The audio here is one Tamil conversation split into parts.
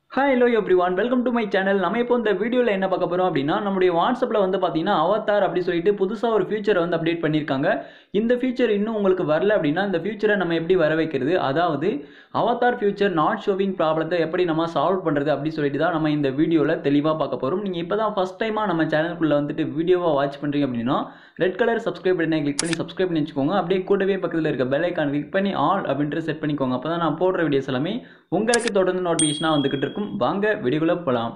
hi hello everyone welcome to my channel நம்ம இப்போ இந்த வீடியோவில் என்ன பார்க்க போகிறோம் அப்படின்னா நம்முடைய வாட்ஸ்அப்பில் வந்து பார்த்தீங்கன்னா அவதார் அப்படி சொல்லிட்டு புதுசாக ஒரு ஃபியூச்சரை வந்து அப்டேட் பண்ணியிருக்காங்க இந்த ஃபியூச்சர் இன்னும் உங்களுக்கு வரல அப்படின்னா இந்த ஃபியூச்சரை நம்ம எப்படி வர வைக்கிறது அதாவது அவதார் ஃபியூச்சர் நாட் ஷோவிங் ப்ராப்ளத்தை எப்படி நம்ம சால்வ் பண்ணுறது அப்படி சொல்லிட்டு தான் நம்ம இந்த வீடியோவில் தெளிவாக பார்க்க போகிறோம் நீங்கள் இப்போ தான் ஃபஸ்ட் டைமாக நம்ம சேனலுக்குள்ளே வந்துட்டு வீடியோவை வாட்ச் பண்ணுறீங்க அப்படின்னா ரெட் கலர் சப்ஸ்கிரைப் பட்டனை கிளிக் பண்ணி சப்ஸ்கிரைப் பண்ணி வச்சுக்கோங்க அப்படியே கூடவே பக்கத்தில் இருக்க பெல் ஐக்கான் கிளிக் பண்ணி ஆல் அப்படின்ட்டு செட் பண்ணிக்கோங்க அப்போ தான் நான் போடுற வீடியோஸ் எல்லாமே உங்களுக்கு தொடர்ந்து நோட்டிஃபிகேஷனாக வந்துக்கிட்டு இருக்கும் வாங்க வீடியோக்குள்ளே போகலாம்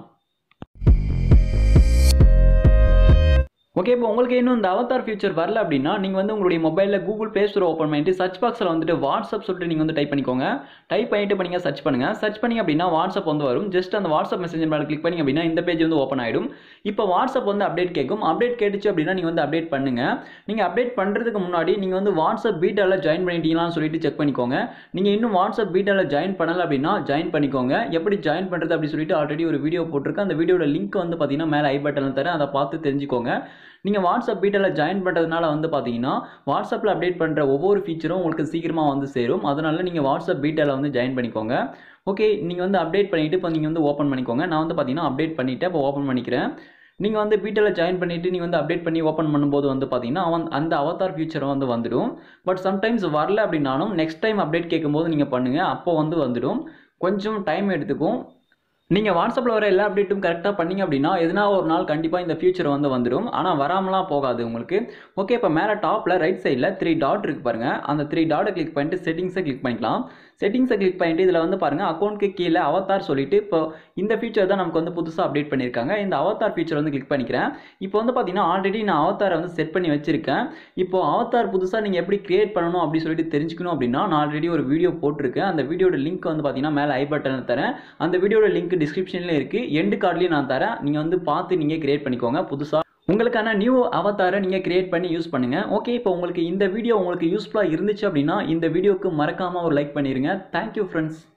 ஓகே இப்போ உங்களுக்கு இன்னும் இந்த அவதார் ஃபியூச்சர் வரல அப்படின்னா நீங்கள் வந்து உங்களுடைய மொபைலில் கூகுள் ப்ளே ஸ்டோர் ஓப்பன் பண்ணிட்டு சர்ச் பாக்ஸில் வந்துட்டு வாட்ஸ்அப் சொல்லிட்டு நீங்கள் வந்து டைப் பண்ணிக்கோங்க டைப் பண்ணிட்டு பண்ணீங்க சர்ச் பண்ணுங்கள் சர்ச் பண்ணி அப்படின்னா வாட்ஸ்அப் வந்து வரும் ஜஸ்ட் அந்த வாட்ஸ்அப் மெசேஜ் மேலே கிளிக் பண்ணி அப்படின்னா இந்த பேஜ் வந்து ஓப்பன் ஆகிடும் இப்போ வாட்ஸ்அப் வந்து அப்டேட் கேட்கும் அப்டேட் கேட்டுச்சு அப்படின்னா நீங்கள் வந்து அப்டேட் பண்ணுங்கள் நீங்கள் அப்டேட் பண்ணுறதுக்கு முன்னாடி நீங்கள் வந்து வாட்ஸ்அப் பீட்டாவில் ஜாயின் பண்ணிட்டீங்களான்னு சொல்லிட்டு செக் பண்ணிக்கோங்க நீங்கள் இன்னும் வாட்ஸ்அப் பீட்டாவில் ஜாயின் பண்ணலை அப்படின்னா ஜாயின் பண்ணிக்கோங்க எப்படி ஜாயின் பண்ணுறது அப்படி சொல்லிட்டு ஆல்ரெடி ஒரு வீடியோ போட்டிருக்கேன் அந்த வீடியோட லிங்க் வந்து பார்த்தீங்கன்னா மேலே ஐ பட்டனில் தரேன் அதை பார்த்து தெரிஞ்சுக்கோங்க நீங்கள் வாட்ஸ்அப் பீட்டில் ஜாயின் பண்ணுறதுனால வந்து பார்த்தீங்கன்னா வாட்ஸ்அப்பில் அப்டேட் பண்ணுற ஒவ்வொரு ஃபீச்சரும் உங்களுக்கு சீக்கிரமாக வந்து சேரும் அதனால நீங்கள் வாட்ஸ்அப் பீட்டில் வந்து ஜாயின் பண்ணிக்கோங்க ஓகே நீங்கள் வந்து அப்டேட் பண்ணிவிட்டு இப்போ நீங்கள் வந்து ஓப்பன் பண்ணிக்கோங்க நான் வந்து பார்த்தீங்கன்னா அப்டேட் பண்ணிவிட்டு இப்போ ஓப்பன் பண்ணிக்கிறேன் நீங்கள் வந்து பீட்டில் ஜாயின் பண்ணிவிட்டு நீங்கள் வந்து அப்டேட் பண்ணி ஓப்பன் பண்ணும்போது வந்து பார்த்தீங்கன்னா அவன் அந்த அவதார் ஃபியூச்சர் வந்து வந்துடும் பட் சம்டைம்ஸ் வரல அப்படின்னாலும் நெக்ஸ்ட் டைம் அப்டேட் கேட்கும்போது நீங்கள் பண்ணுங்கள் அப்போ வந்து வந்துடும் கொஞ்சம் டைம் எடுத்துக்கும் நீங்கள் வாட்ஸ்அப்பில் வர எல்லா அப்டேட்டும் கரெக்டாக பண்ணீங்க அப்படின்னா எதுனா ஒரு நாள் கண்டிப்பாக இந்த ஃபியூச்சர் வந்து வந்துடும் ஆனால் வராமலாம் போகாது உங்களுக்கு ஓகே இப்போ மேலே டாப்பில் ரைட் சைடில் த்ரீ டாட் இருக்கு பாருங்கள் அந்த த்ரீ டாட்டை கிளிக் பண்ணிட்டு செட்டிங்ஸை கிளிக் பண்ணிக்கலாம் செட்டிங்ஸை கிளிக் பண்ணிட்டு இதில் வந்து பாருங்கள் அக்கௌண்ட்க்கு கீழே அவதார் சொல்லிட்டு இப்போ இந்த ஃபீச்சர் தான் நமக்கு வந்து புதுசாக அப்டேட் பண்ணியிருக்காங்க இந்த அவதார் ஃபீச்சர் வந்து கிளிக் பண்ணிக்கிறேன் இப்போ வந்து பார்த்தீங்கன்னா ஆல்ரெடி நான் அவதாரை வந்து செட் பண்ணி வச்சிருக்கேன் இப்போ அவதார் புதுசாக நீங்கள் எப்படி கிரியேட் பண்ணணும் அப்படி சொல்லிட்டு தெரிஞ்சுக்கணும் அப்படின்னா நான் ஆல்ரெடி ஒரு வீடியோ போட்டிருக்கேன் அந்த வீடியோட லிங்க் வந்து பார்த்தீங்கன்னா மேலே ஐ பட்டனில் தரேன் அந்த வீடியோட லிங்க் டிஸ்கிரிப்ஷனில் இருக்குது எண்டு கார்ட்லேயும் நான் தரேன் நீங்கள் வந்து பார்த்து நீங்கள் கிரியேட் பண்ணிக்கோங்க புதுசாக உங்களுக்கான நியூ அவதாரை நீங்கள் கிரியேட் பண்ணி யூஸ் பண்ணுங்கள் ஓகே இப்போ உங்களுக்கு இந்த வீடியோ உங்களுக்கு யூஸ்ஃபுல்லாக இருந்துச்சு அப்படின்னா இந்த வீடியோக்கு மறக்காமல் ஒரு லைக் பண்ணிடுங்க தேங்க்யூ ஃப்ரெண்ட்ஸ்